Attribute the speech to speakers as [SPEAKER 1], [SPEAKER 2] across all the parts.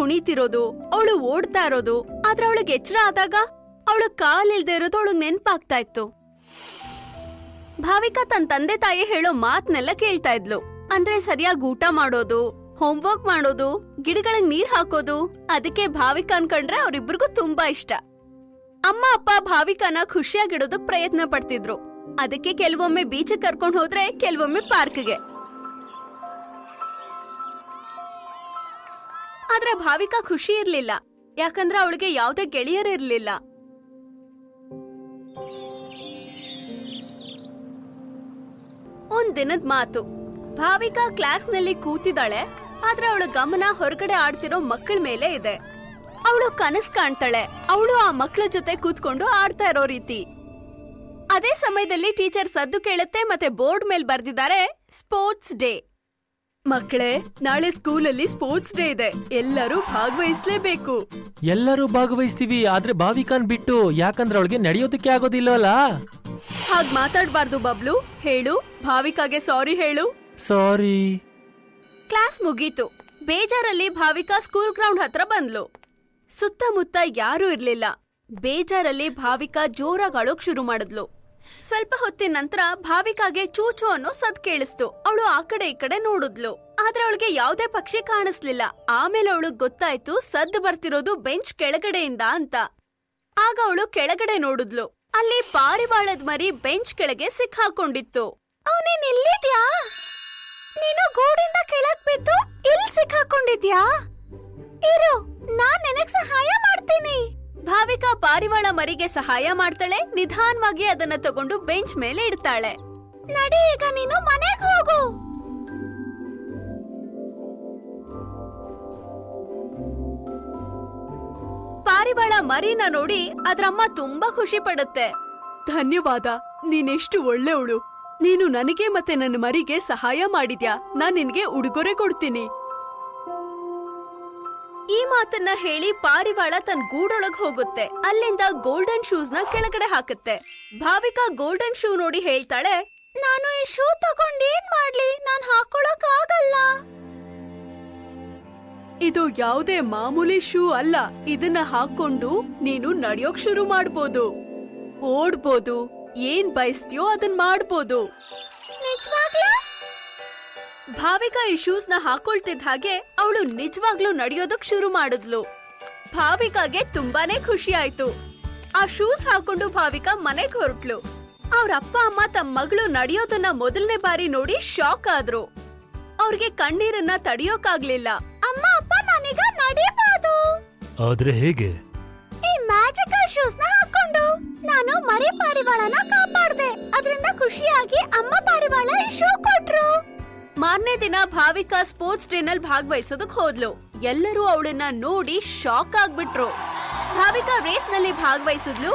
[SPEAKER 1] ಕುಣಿತಿರೋದು ಅವಳು ಓಡ್ತಾ ಇರೋದು ಆದ್ರೆ ಅವಳಿಗೆ ಎಚ್ಚರ ಆದಾಗ ಅವಳು ಕಾಲಿಲ್ದೇ ಇರೋದು ಅವಳಿಗೆ ನೆನ್ಪಾಗ್ತಾ ಇತ್ತು ಭಾವಿಕಾ ತನ್ನ ತಂದೆ ತಾಯಿ ಹೇಳೋ ಮಾತ್ನೆಲ್ಲ ಕೇಳ್ತಾ ಇದ್ಲು ಅಂದ್ರೆ ಸರಿಯಾಗಿ ಊಟ ಮಾಡೋದು ಹೋಮ್ವರ್ಕ್ ಮಾಡೋದು ಗಿಡಗಳಿಗೆ ನೀರ್ ಹಾಕೋದು ಅದಕ್ಕೆ ಭಾವಿಕಾ ಅನ್ಕೊಂಡ್ರೆ ಅವ್ರಿಬ್ರಿಗೂ ತುಂಬಾ ಇಷ್ಟ ಅಮ್ಮ ಅಪ್ಪ ಭಾವಿಕಾನ ಖುಷಿಯಾಗಿಡೋದಕ್ ಪ್ರಯತ್ನ ಪಡ್ತಿದ್ರು ಅದಕ್ಕೆ ಕೆಲವೊಮ್ಮೆ ಬೀಚ್ ಕರ್ಕೊಂಡ್ ಹೋದ್ರೆ ಕೆಲವೊಮ್ಮೆ ಪಾರ್ಕ್ಗೆ ಆದ್ರೆ ಭಾವಿಕಾ ಖುಷಿ ಇರ್ಲಿಲ್ಲ ಯಾಕಂದ್ರೆ ಅವಳಿಗೆ ಯಾವ್ದೇ ಗೆಳೆಯರಿರ್ಲಿಲ್ಲ ಒಂದ್ ದಿನದ ಮಾತು ಭಾವಿಕಾ ಕ್ಲಾಸ್ನಲ್ಲಿ ಕೂತಿದ್ದಾಳೆ ಆದ್ರೆ ಅವಳ ಗಮನ ಹೊರಗಡೆ ಆಡ್ತಿರೋ ಮಕ್ಕಳ ಮೇಲೆ ಇದೆ ಅವಳು ಕನಸ್ ಕಾಣ್ತಾಳೆ ಅವಳು ಆ ಮಕ್ಕಳ ಜೊತೆ ಕೂತ್ಕೊಂಡು ಆಡ್ತಾ ಇರೋ ರೀತಿ ಅದೇ ಸಮಯದಲ್ಲಿ ಟೀಚರ್ ಸದ್ದು ಕೇಳುತ್ತೆ ಮತ್ತೆ ಬೋರ್ಡ್ ಮೇಲೆ ಬರ್ದಿದ್ದಾರೆ ಸ್ಪೋರ್ಟ್ಸ್ ಡೇ ಮಕ್ಕಳೇ ನಾಳೆ ಸ್ಕೂಲಲ್ಲಿ ಸ್ಪೋರ್ಟ್ಸ್ ಡೇ ಇದೆ ಎಲ್ಲರೂ ಭಾಗವಹಿಸ್ಲೇಬೇಕು
[SPEAKER 2] ಎಲ್ಲರೂ ಭಾಗವಹಿಸ್ತೀವಿ ಆದ್ರೆ ಭಾವಿಕಾನ್ ಬಿಟ್ಟು ಯಾಕಂದ್ರೆ ಅವಳಿಗೆ ನಡೆಯೋದಕ್ಕೆ ಆಗೋದಿಲ್ಲವಲ್ಲ
[SPEAKER 1] ಹಾಗ್ ಮಾತಾಡ್ಬಾರ್ದು ಬಬ್ಲು ಹೇಳು ಭಾವಿಕಾಗೆ ಸಾರಿ ಹೇಳು
[SPEAKER 2] ಸಾರಿ
[SPEAKER 1] ಕ್ಲಾಸ್ ಮುಗೀತು ಬೇಜಾರಲ್ಲಿ ಭಾವಿಕಾ ಸ್ಕೂಲ್ ಗ್ರೌಂಡ್ ಹತ್ರ ಬಂದ್ಲು ಸುತ್ತಮುತ್ತ ಯಾರೂ ಇರ್ಲಿಲ್ಲ ಬೇಜಾರಲ್ಲಿ ಭಾವಿಕಾ ಜೋರಾಗಿ ಅಳೋಕ್ ಶುರು ಮಾಡಿದ್ಲು ಸ್ವಲ್ಪ ಹೊತ್ತಿನ ನಂತರ ಭಾವಿಕಾಗೆ ಚೂಚು ಅನ್ನೋ ಸದ್ ಕೇಳಿಸ್ತು ಅವಳು ಆ ಕಡೆ ಈ ಕಡೆ ನೋಡಿದ್ಲು ಆದ್ರೆ ಅವಳಿಗೆ ಯಾವ್ದೇ ಪಕ್ಷಿ ಕಾಣಿಸ್ಲಿಲ್ಲ ಆಮೇಲೆ ಅವಳು ಗೊತ್ತಾಯ್ತು ಸದ್ದು ಬರ್ತಿರೋದು ಬೆಂಚ್ ಕೆಳಗಡೆಯಿಂದ ಅಂತ ಆಗ ಅವಳು ಕೆಳಗಡೆ ನೋಡಿದ್ಲು ಅಲ್ಲಿ ಪಾರಿವಾಳದ ಮರಿ ಬೆಂಚ್ ಕೆಳಗೆ ಸಿಕ್ಕಾಕೊಂಡಿತ್ತು ಅವನೇನ್ ಇಲ್ಲಿದ್ಯಾ ನೀನು ಗೂಡಿಂದ ಕೆಳಗ್ ಬಿದ್ದು ಇಲ್ಲಿ ಸಿಕ್ಕಾಕೊಂಡಿದ್ಯಾ ಇರು ನಾನ್ ನಿನಗ್ ಸಹಾಯ ಮಾಡ್ತೀನಿ ಭಾವಿಕಾ ಪಾರಿವಾಳ ಮರಿಗೆ ಸಹಾಯ ಮಾಡ್ತಾಳೆ ನಿಧಾನವಾಗಿ ಅದನ್ನ ತಗೊಂಡು ಬೆಂಚ್ ಮೇಲೆ ಇಡ್ತಾಳೆ ನಡಿ ಈಗ ನೀನು ಮನೆಗ್ ಹೋಗು ಪಾರಿವಾಳ ಮರಿನ ನೋಡಿ ಅದ್ರಮ್ಮ ತುಂಬಾ ಖುಷಿ ಪಡುತ್ತೆ ಧನ್ಯವಾದ ನೀನೆಷ್ಟು ಒಳ್ಳೆವಳು ನೀನು ನನಗೆ ಮತ್ತೆ ನನ್ನ ಮರಿಗೆ ಸಹಾಯ ಮಾಡಿದ್ಯಾ ನಾನ್ ನಿನ್ಗೆ ಉಡುಗೊರೆ ಕೊಡ್ತೀನಿ ಈ ಮಾತನ್ನ ಹೇಳಿ ಪಾರಿವಾಳ ತನ್ನ ಗೂಡೊಳಗ್ ಹೋಗುತ್ತೆ ಅಲ್ಲಿಂದ ಗೋಲ್ಡನ್ ಶೂಸ್ ನ ಕೆಳಗಡೆ ಹಾಕುತ್ತೆ ಭಾವಿಕಾ ಗೋಲ್ಡನ್ ಶೂ ನೋಡಿ ಹೇಳ್ತಾಳೆ ನಾನು ಈ ಶೂ ತಗೊಂಡ್ ಏನ್ ಮಾಡ್ಲಿ ನಾನ್ ಹಾಕೊಳಕ್ ಆಗಲ್ಲ ಇದು ಯಾವುದೇ ಮಾಮೂಲಿ ಶೂ ಅಲ್ಲ ಇದನ್ನ ಹಾಕೊಂಡು ನೀನು ನಡೆಯೋಕ್ ಶುರು ಮಾಡ್ಬೋದು ಓಡ್ಬೋದು ಏನ್ ಬಯಸ್ತೀಯೋ ಅದನ್ ಮಾಡ್ಬೋದು ಭಾವಿಕಾ ಈ ಶೂಸ್ ನ ಹಾಕೊಳ್ತಿದ್ದ ಹಾಗೆ ಅವಳು ನಿಜವಾಗ್ಲೂ ನಡೆಯೋದಕ್ ಶುರು ಮಾಡಿದ್ಲು ಭಾವಿಕಾಗೆ ತುಂಬಾನೇ ಖುಷಿ ಆಯ್ತು ಆ ಶೂಸ್ ಹಾಕೊಂಡು ಭಾವಿಕಾ ಮನೆಗ್ ಹೊರಟ್ಲು ಅವ್ರ ಅಪ್ಪ ಅಮ್ಮ ತಮ್ಮ ಮಗಳು ನಡೆಯೋದನ್ನ ಮೊದಲನೇ ಬಾರಿ ನೋಡಿ ಶಾಕ್ ಆದ್ರು ಅವ್ರಿಗೆ ಕಣ್ಣೀರನ್ನ ತಡಿಯೋಕಾಗ್ಲಿಲ್ಲ ಅಮ್ಮ ಅಪ್ಪ ನಾನೀಗ ನಡಿಬಹುದು
[SPEAKER 2] ಆದ್ರೆ ಹೇಗೆ
[SPEAKER 1] ಈ ಮ್ಯಾಜಿಕಲ್ ಶೂಸ್ ನ ಹಾಕೊಂಡು ನಾನು ಮರಿ ಪಾರಿವಾಳನ ಕಾಪಾಡ್ದೆ ಅದರಿಂದ ಖುಷಿಯಾಗಿ ಅಮ್ಮ ಪಾರಿವಾಳ ಈ ಶೂ ಕೊಟ್ರು ಮಾರನೇ ದಿನ ಭಾವಿಕಾ ಸ್ಪೋರ್ಟ್ಸ್ ಡೇ ನಲ್ಲಿ ಭಾಗವಹಿಸೋದಕ್ ಹೋದ್ಲು ಎಲ್ಲರೂ ಅವಳನ್ನ ನೋಡಿ ಶಾಕ್ ಆಗ್ಬಿಟ್ರು ಭಾವಿಕಾ ರೇಸ್ ನಲ್ಲಿ ಭಾಗವಹಿಸಿದ್ಲು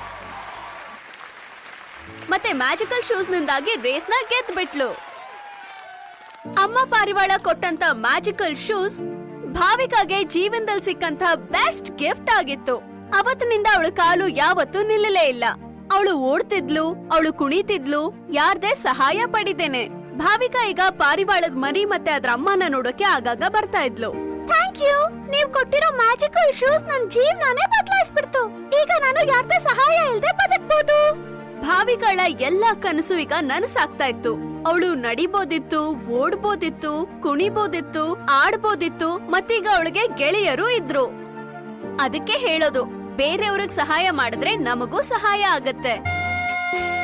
[SPEAKER 1] ಮತ್ತೆ ಮ್ಯಾಜಿಕಲ್ ಶೂಸ್ ನಿಂದಾಗಿ ರೇಸ್ ನ ಗೆದ್ದ್ ಬಿಟ್ಲು ಅಮ್ಮ ಪಾರಿವಾಳ ಕೊಟ್ಟಂತ ಮ್ಯಾಜಿಕಲ್ ಶೂಸ್ ಭಾವಿಕಾಗೆ ಜೀವನದಲ್ಲಿ ಸಿಕ್ಕಂತ ಬೆಸ್ಟ್ ಗಿಫ್ಟ್ ಆಗಿತ್ತು ಅವತ್ತಿನಿಂದ ಅವಳ ಕಾಲು ಯಾವತ್ತೂ ನಿಲ್ಲಲೇ ಇಲ್ಲ ಅವಳು ಓಡ್ತಿದ್ಲು ಅವಳು ಕುಣಿತಿದ್ಲು ಯಾರ್ದೇ ಸಹಾಯ ಪಡಿದೇನೆ ಭಾವಿಕಾ ಈಗ ಪಾರಿವಾಳದ ಮರಿ ಮತ್ತೆ ಅದ್ರ ಅಮ್ಮನ ನೋಡೋಕೆ ಆಗಾಗ ಬರ್ತಾ ಇದ್ಲು ಥ್ಯಾಂಕ್ ಯು ನೀವ್ ಕೊಟ್ಟಿರೋ ಮ್ಯಾಜಿಕಲ್ ಶೂಸ್ ನನ್ ಜೀವನಾನೇ ಬದಲಾಯಿಸ್ಬಿಡ್ತು ಈಗ ನಾನು ಯಾರ್ದೇ ಸಹಾಯ ಇಲ್ದೆ ಬದುಕ್ಬೋದು ಭಾವಿಗಳ ಎಲ್ಲಾ ಕನಸು ಈಗ ನನಸಾಗ್ತಾ ಇತ್ತು ಅವಳು ನಡಿಬೋದಿತ್ತು ಓಡ್ಬೋದಿತ್ತು ಕುಣಿಬೋದಿತ್ತು ಆಡ್ಬೋದಿತ್ತು ಮತ್ತೀಗ ಅವಳಿಗೆ ಗೆಳೆಯರು ಇದ್ರು ಅದಕ್ಕೆ ಹೇಳೋದು ಬೇರೆಯವ್ರಿಗೆ ಸಹಾಯ ಮಾಡಿದ್ರೆ ನಮಗೂ ಸಹಾಯ ಆಗತ್ತೆ